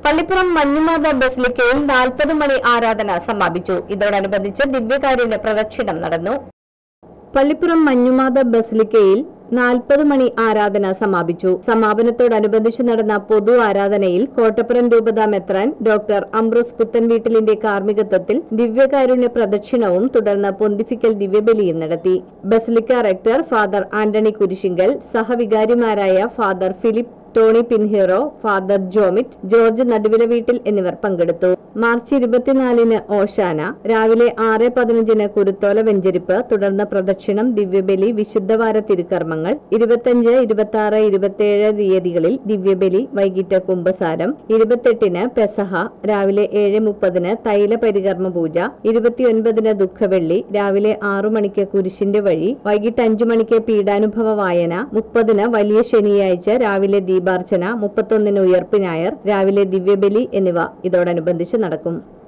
പള്ളിപ്പുറം മഞ്ഞുമാത ബസിലിക്കയിൽ നാൽപ്പത് മണി ആരാധന സമാപിച്ചു ഇതോടനുബന്ധിച്ച് ദിവ്യകാരുണ്യ പ്രദക്ഷിണം നടന്നു പള്ളിപ്പുറം മഞ്ഞുമാത ബസിലിക്കയിൽ നാൽപ്പത് മണി ആരാധന സമാപിച്ചു സമാപനത്തോടനുബന്ധിച്ച് നടന്ന പൊതു ആരാധനയിൽ കോട്ടപ്പുറം രൂപത മെത്രാൻ ഡോക്ടർ അംബ്രോസ് പുത്തൻവീട്ടിലിന്റെ കാർമ്മികത്വത്തിൽ ദിവ്യകാരുണ്യ പ്രദക്ഷിണവും തുടർന്ന് പൊന്തിഫിക്കൽ ദിവ്യബലിയും നടത്തി basilica rector father Antony Kurisingal സഹവികാരിമാരായ father Philip Tony Pinheiro father Jomit George Naduvila വീട്ടിൽ എന്നിവർ പങ്കെടുത്തു മാർച്ച് ഇരുപത്തിനാലിന് ഓശാന രാവിലെ ആറ് പതിനഞ്ചിന് കുരുത്തോല വെഞ്ചരിപ്പ് തുടർന്ന് പ്രദക്ഷിണം ദിവ്യബലി വിശുദ്ധവാര തിരുക്കർമ്മങ്ങൾ ഇരുപത്തിയഞ്ച് ഇരുപത്തി ആറ് ഇരുപത്തിയേഴ് തീയതികളിൽ ദിവ്യബലി വൈകിട്ട് കുംഭസാരം ഇരുപത്തെട്ടിന് പെസഹ രാവിലെ ഏഴ് മുപ്പതിന് തൈല പരികർമ്മ പൂജ ഇരുപത്തിയൊൻപതിന് ദുഃഖവെള്ളി രാവിലെ ആറു മണിക്ക് കുരിശിന്റെ വഴി വൈകിട്ട് അഞ്ചു മണിക്ക് പീഡാനുഭവ വായന മുപ്പതിന് വലിയ ശനിയാഴ്ച രാവിലെ ദീപാർച്ചന മുപ്പത്തൊന്നിന് ഉയർപ്പ് ഞായർ രാവിലെ ദിവ്യബലി എന്നിവ ഇതോടനുബന്ധിച്ച് നടക്കും